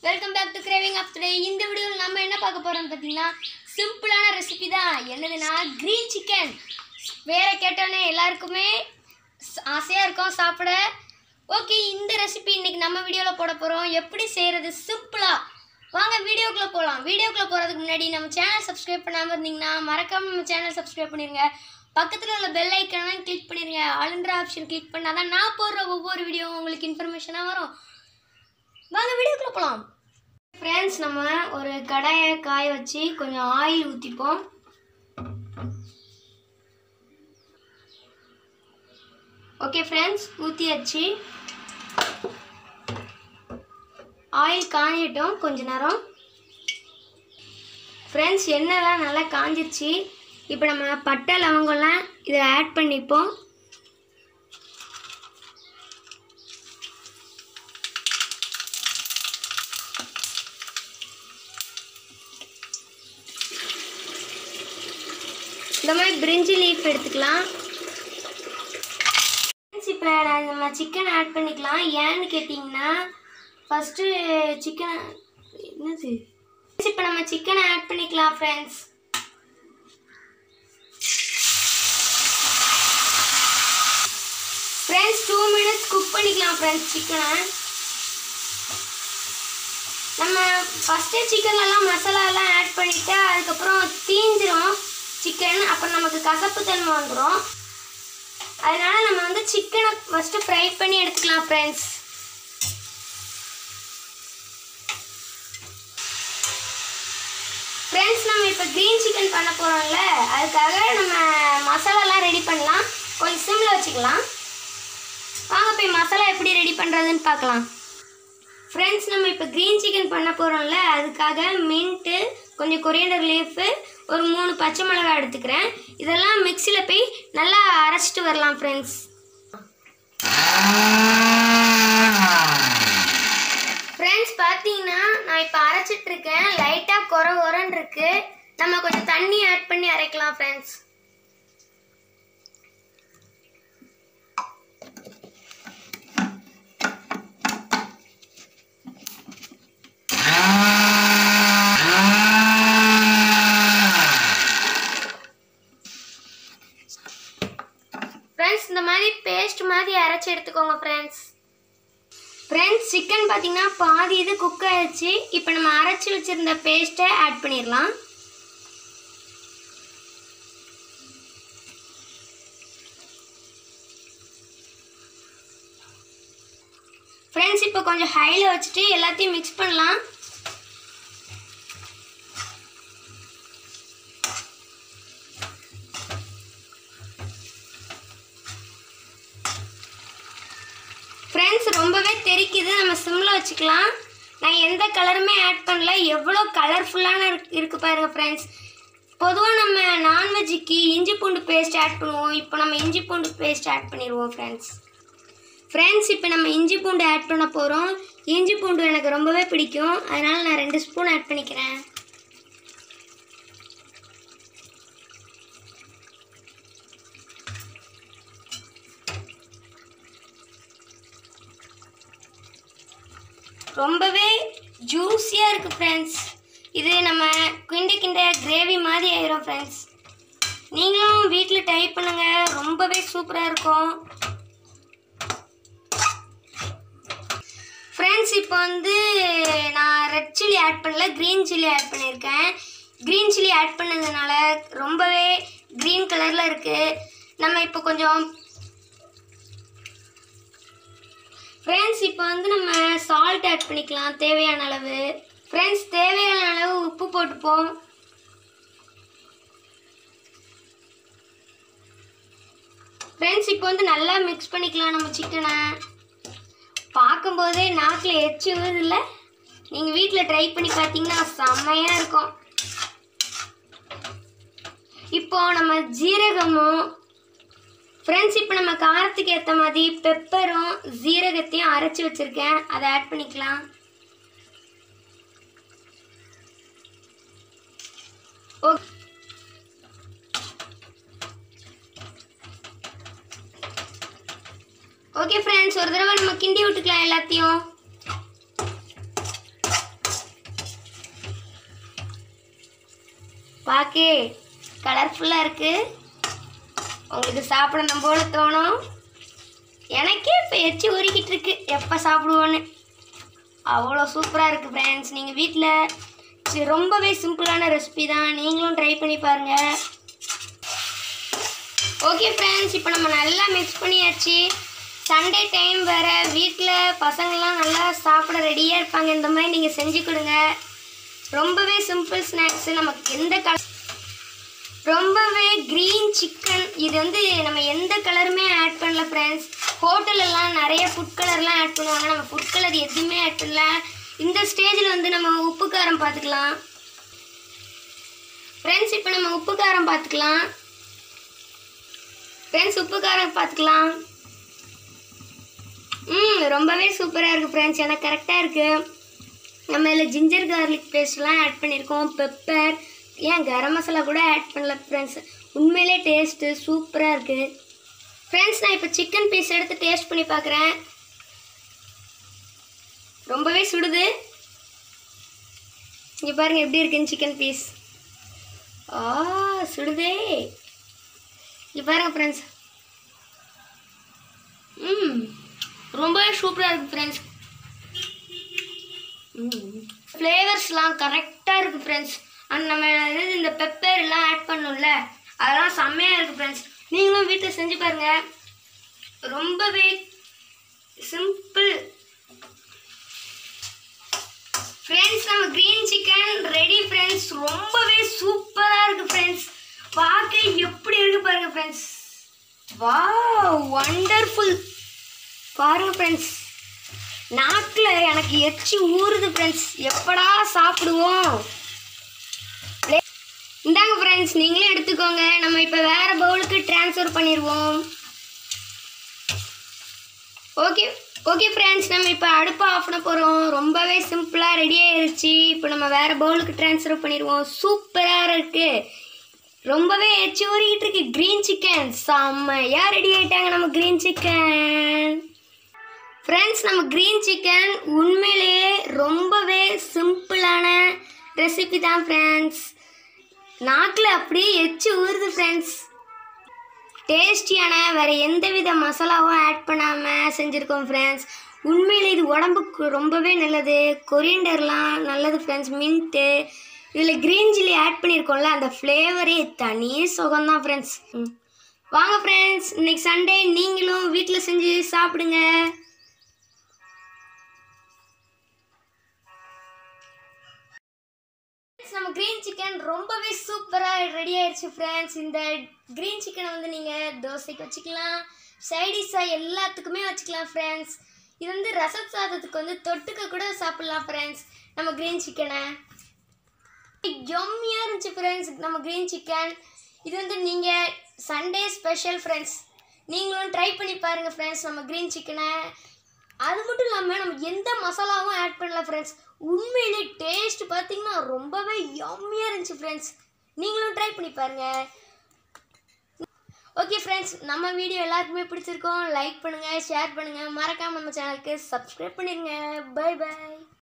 welcome back to craving of today இந்த வீடியோவில் நம்ம என்ன பார்க்க போகிறோம்னு பார்த்தீங்கன்னா சிம்பிளான ரெசிபி தான் என்னதுன்னா க்ரீன் சிக்கன் வேற கேட்டோன்னே எல்லாருக்குமே ஸ்- ஆசையா இருக்கும் சாப்பிட ஓகே இந்த ரெசிபி இன்னைக்கு நம்ம வீடியோவில் போட போகிறோம் எப்படி செய்கிறது சிம்பிளாக வாங்க வீடியோக்குள்ளே போகலாம் வீடியோக்குள்ளே போகிறதுக்கு முன்னாடி நம்ம சேனல் சப்ஸ்கிரைப் பண்ணாமல் இருந்தீங்கன்னா மறக்காம நம்ம சேனல் சப்ஸ்கிரைப் பண்ணிடுங்க பக்கத்தில் உள்ள பெல் ஐக்கனை கிளிக் பண்ணிடுங்க ஆளுன்ற ஆப்ஷன் கிளிக் பண்ணால் தான் நான் போடுற ஒவ்வொரு வீடியோவும் உங்களுக்கு இன்ஃபர்மேஷனாக வரும் வாங்க வீடியோக்குள்ள போகலாம் ஃப்ரெண்ட்ஸ் நம்ம ஒரு கடாயை காய வச்சு கொஞ்சம் ஆயில் ஊற்றிப்போம் ஓகே ஃப்ரெண்ட்ஸ் ஊற்றியாச்சு ஆயில் காஞ்சிட்டோம் கொஞ்ச நேரம் ஃப்ரெண்ட்ஸ் எண்ணெய்லாம் நல்லா காஞ்சிருச்சு இப்போ நம்ம பட்டை லவங்கம்லாம் இதை ஆட் பண்ணிப்போம் இந்த மாதிரி பிரிஞ்சி லீஃப் எடுத்துக்கலாம் இப்போ நான் நம்ம சிக்கன் ஆட் பண்ணிக்கலாம் ஏன்னு கேட்டிங்கன்னா ஃபஸ்ட்டு சிக்கனை என்னது இப்போ நம்ம சிக்கனை ஆட் பண்ணிக்கலாம் friends friends two minutes cook பண்ணிக்கலாம் ஃப்ரெண்ட்ஸ் சிக்கனை நம்ம ஃபஸ்ட்டு சிக்கன்லலாம் மசாலாலாம் ஆட் பண்ணிவிட்டு அதுக்கப்புறம் தீஞ்சிரும் சிக்கன் அப்புறம் நமக்கு கசப்பு தன்மை வந்துடும் அதனால நம்ம வந்து சிக்கனை ஃபஸ்ட்டு ஃப்ரை பண்ணி எடுத்துக்கலாம் ஃப்ரெண்ட்ஸ் ஃப்ரெண்ட்ஸ் நம்ம இப்போ க்ரீன் சிக்கன் பண்ண போகிறோம்ல அதுக்காக நம்ம மசாலாலாம் ரெடி பண்ணலாம் கொஞ்சம் சிம்மில் வச்சுக்கலாம் வாங்க போய் மசாலா எப்படி ரெடி பண்ணுறதுன்னு பார்க்கலாம் ஃப்ரெண்ட்ஸ் நம்ம இப்போ க்ரீன் சிக்கன் பண்ண போகிறோம்ல அதுக்காக மின்ட்டு கொஞ்சம் கொரியண்டர் லீஃபு ஒரு மூணு பச்சை மிளகாய் எடுத்துக்கிறேன் இதெல்லாம் மிக்சியில் போய் நல்லா அரைச்சிட்டு வரலாம் ஃப்ரெண்ட்ஸ் ஃப்ரெண்ட்ஸ் பார்த்தீங்கன்னா நான் இப்போ அரைச்சிட்டு இருக்கேன் லைட்டாக குறை குறன்னு இருக்கு நம்ம கொஞ்சம் தண்ணி ஆட் பண்ணி அரைக்கலாம் ஃப்ரெண்ட்ஸ் ஃப்ரெண்ட்ஸ் இந்த மாதிரி பேஸ்ட் மாதிரி அரைச்சி எடுத்துக்கோங்க ஃப்ரெண்ட்ஸ் ஃப்ரெண்ட்ஸ் சிக்கன் பார்த்தீங்கன்னா பாதி இது குக் ஆயிடுச்சு இப்போ நம்ம அரைச்சி வச்சிருந்த பேஸ்ட்டை ஆட் பண்ணிடலாம் ஃப்ரெண்ட்ஸ் இப்போ கொஞ்சம் ஹையில் வச்சுட்டு எல்லாத்தையும் மிக்ஸ் பண்ணலாம் ஃப்ரெண்ட்ஸ் ரொம்பவே தெரிக்குது நம்ம சிம்மில் வச்சுக்கலாம் நான் எந்த கலருமே ஆட் பண்ணல எவ்வளோ கலர்ஃபுல்லான இருக்கு இருக்கு பாருங்க ஃப்ரெண்ட்ஸ் பொதுவாக நம்ம நான்வெஜ்ஜுக்கு இஞ்சி பூண்டு பேஸ்ட் ஆட் பண்ணுவோம் இப்போ நம்ம இஞ்சி பூண்டு பேஸ்ட் ஆட் பண்ணிடுவோம் ஃப்ரெண்ட்ஸ் ஃப்ரெண்ட்ஸ் இப்போ நம்ம இஞ்சி பூண்டு ஆட் பண்ண போகிறோம் இஞ்சி பூண்டு எனக்கு ரொம்பவே பிடிக்கும் அதனால் நான் ரெண்டு ஸ்பூன் ஆட் பண்ணிக்கிறேன் ரொம்பவே ஜூஸியாக இருக்குது ஃப்ரெண்ட்ஸ் இது நம்ம கிண்ட கிண்ட கிரேவி மாதிரி ஆயிரும் ஃப்ரெண்ட்ஸ் நீங்களும் வீட்டில் ட்ரை பண்ணுங்கள் ரொம்பவே சூப்பராக இருக்கும் ஃப்ரெண்ட்ஸ் இப்போ வந்து நான் ரெட் சில்லி ஆட் பண்ணல க்ரீன் சில்லி ஆட் பண்ணியிருக்கேன் க்ரீன் சில்லி ஆட் பண்ணதுனால ரொம்பவே க்ரீன் கலரில் இருக்குது நம்ம இப்போ கொஞ்சம் ஃப்ரெண்ட்ஸ் இப்போ வந்து நம்ம சால்ட் ஆட் பண்ணிக்கலாம் தேவையான அளவு ஃப்ரெண்ட்ஸ் தேவையான அளவு உப்பு போட்டுப்போம் ஃப்ரெண்ட்ஸ் இப்போ வந்து நல்லா மிக்ஸ் பண்ணிக்கலாம் நம்ம சிக்கனை பார்க்கும்போதே நாக்கில் எச்சி இல்லை நீங்கள் வீட்டில் ட்ரை பண்ணி பார்த்தீங்கன்னா செம்மையாக இருக்கும் இப்போ நம்ம ஜீரகமும் ஃப்ரெண்ட்ஸ் இப்போ நம்ம காரத்துக்கு ஏற்ற மாதிரி பெப்பரும் ஜீரகத்தையும் அரைச்சி வச்சுருக்கேன் அதை ஆட் பண்ணிக்கலாம் ஓ ஓகே ஃப்ரெண்ட்ஸ் ஒரு தடவை நம்ம கிண்டி விட்டுக்கலாம் எல்லாத்தையும் பார்க்கே கலர்ஃபுல்லாக இருக்குது உங்களுக்கு சாப்பிடணும் போல தோணும் எனக்கே இப்போ எச்சி ஊறிக்கிட்டு இருக்கு எப்போ சாப்பிடுவோன்னு அவ்வளோ சூப்பராக இருக்குது ஃப்ரெண்ட்ஸ் நீங்கள் வீட்டில் ரொம்பவே சிம்பிளான ரெசிபி தான் நீங்களும் ட்ரை பண்ணி பாருங்கள் ஓகே ஃப்ரெண்ட்ஸ் இப்போ நம்ம நல்லா மிக்ஸ் பண்ணியாச்சு சண்டே டைம் வேறு வீட்டில் பசங்கள்லாம் நல்லா சாப்பிட ரெடியாக இருப்பாங்க இந்த மாதிரி நீங்கள் செஞ்சு கொடுங்க ரொம்பவே சிம்பிள் ஸ்நாக்ஸு நமக்கு எந்த கலர் ரொம்பவே க்ரீன் சிக்கன் இது வந்து நம்ம எந்த கலருமே ஆட் பண்ணல ஃப்ரெண்ட்ஸ் ஹோட்டலெல்லாம் நிறைய ஃபுட் கலர்லாம் ஆட் பண்ணுவாங்க நம்ம ஃபுட் கலர் எதுவுமே ஆட் பண்ணல இந்த ஸ்டேஜில் வந்து நம்ம உப்பு காரம் பார்த்துக்கலாம் ஃப்ரெண்ட்ஸ் இப்போ நம்ம உப்பு காரம் பார்த்துக்கலாம் ஃப்ரெண்ட்ஸ் உப்பு காரம் பார்த்துக்கலாம் ம் ரொம்பவே சூப்பராக இருக்குது ஃப்ரெண்ட்ஸ் எனக்கு கரெக்டாக இருக்குது நம்ம இதில் ஜிஞ்சர் கார்லிக் பேஸ்ட்லாம் ஆட் பண்ணியிருக்கோம் பெப்பர் ஏன் கரம் மசாலா கூட ஆட் பண்ணல ஃப்ரெண்ட்ஸ் உண்மையிலே டேஸ்ட்டு சூப்பராக இருக்குது ஃப்ரெண்ட்ஸ் நான் இப்போ சிக்கன் பீஸ் எடுத்து டேஸ்ட் பண்ணி பார்க்குறேன் ரொம்பவே சுடுது இங்கே பாருங்கள் எப்படி இருக்குன்னு சிக்கன் பீஸ் ஆ சுடுதே இங்கே பாருங்க ஃப்ரெண்ட்ஸ் ம் ரொம்பவே சூப்பராக இருக்குது ஃப்ரெண்ட்ஸ் ஃப்ளேவர்ஸ்லாம் கரெக்டாக இருக்குது ஃப்ரெண்ட்ஸ் அண்ட் நம்ம அதாவது இந்த பெப்பர் எல்லாம் ஆட் பண்ணோம்ல அதெல்லாம் செம்மையாக இருக்குது ஃப்ரெண்ட்ஸ் நீங்களும் வீட்டில் செஞ்சு பாருங்கள் ரொம்பவே சிம்பிள் ஃப்ரெண்ட்ஸ் நம்ம க்ரீன் சிக்கன் ரெடி ஃப்ரெண்ட்ஸ் ரொம்பவே சூப்பராக இருக்குது ஃப்ரெண்ட்ஸ் பார்க்க எப்படி இருக்கு பாருங்க ஃப்ரெண்ட்ஸ் வா வண்டர்ஃபுல் பாருங்க ஃப்ரெண்ட்ஸ் நாக்கில் எனக்கு எச்சி ஊறுது ஃப்ரெண்ட்ஸ் எப்படா சாப்பிடுவோம் லே- இந்தாங்க ஃப்ரெண்ட்ஸ் நீங்களே எடுத்துக்கோங்க நம்ம இப்போ வேற பவுலுக்கு ட்ரான்ஸ்ஃபர் பண்ணிடுவோம் ஓகே ஓகே ஃப்ரெண்ட்ஸ் நம்ம இப்போ அடுப்பை ஆஃப் பண்ண போகிறோம் ரொம்பவே சிம்பிளாக ரெடி ஆயிருச்சு இப்போ நம்ம வேறு பவுலுக்கு ட்ரான்ஸ்ஃபர் பண்ணிடுவோம் சூப்பராக இருக்குது ரொம்பவே எச்சி ஊறிக்கிட்டு இருக்கு க்ரீன் சிக்கன் செம்மையாக ரெடி ஆயிட்டாங்க நம்ம க்ரீன் சிக்கன் ஃப்ரெண்ட்ஸ் நம்ம க்ரீன் சிக்கன் உண்மையிலேயே ரொம்பவே சிம்பிளான ரெசிபி தான் ஃப்ரெண்ட்ஸ் நாக்கில் அப்படியே எச்சி ஊறுது ஃப்ரெண்ட்ஸ் டேஸ்டியான வேறு எந்தவித மசாலாவும் ஆட் பண்ணாமல் செஞ்சுருக்கோம் ஃப்ரெண்ட்ஸ் உண்மையில் இது உடம்புக்கு ரொம்பவே நல்லது கொரியண்டர்லாம் நல்லது ஃப்ரெண்ட்ஸ் மின்ட்டு இதில் க்ரீன் சில்லி ஆட் பண்ணியிருக்கோம்ல அந்த ஃப்ளேவரே தனி சுகம்தான் ஃப்ரெண்ட்ஸ் வாங்க ஃப்ரெண்ட்ஸ் இன்னைக்கு சண்டே நீங்களும் வீட்டில் செஞ்சு சாப்பிடுங்க Friends, நம்ம க்ரீன் சிக்கன் ரொம்பவே சூப்பராக ரெடி ஆயிடுச்சு ஃப்ரெண்ட்ஸ் இந்த க்ரீன் சிக்கனை வந்து நீங்கள் தோசைக்கு வச்சுக்கலாம் சைடிஷாக எல்லாத்துக்குமே வச்சுக்கலாம் ஃப்ரெண்ட்ஸ் இது வந்து ரச சாதத்துக்கு வந்து தொட்டுக்க கூட சாப்பிட்லாம் ஃப்ரெண்ட்ஸ் நம்ம க்ரீன் சிக்கனை யம்மியாக இருந்துச்சு ஃப்ரெண்ட்ஸ் நம்ம க்ரீன் சிக்கன் இது வந்து நீங்கள் சண்டே ஸ்பெஷல் ஃப்ரெண்ட்ஸ் நீங்களும் ட்ரை பண்ணி பாருங்கள் ஃப்ரெண்ட்ஸ் நம்ம க்ரீன் சிக்கனை அது மட்டும் இல்லாமல் நம்ம எந்த மசாலாவும் ஆட் பண்ணல ஃப்ரெண்ட்ஸ் உண்மையிலே டேஸ்ட் பார்த்தீங்கன்னா ரொம்பவே யம்மியாக இருந்துச்சு ஃப்ரெண்ட்ஸ் நீங்களும் ட்ரை பண்ணி பாருங்கள் ஓகே ஃப்ரெண்ட்ஸ் நம்ம வீடியோ எல்லாருக்குமே பிடிச்சிருக்கோம் லைக் பண்ணுங்கள் ஷேர் பண்ணுங்கள் மறக்காமல் நம்ம சேனலுக்கு சப்ஸ்கிரைப் பண்ணிடுங்க பை பை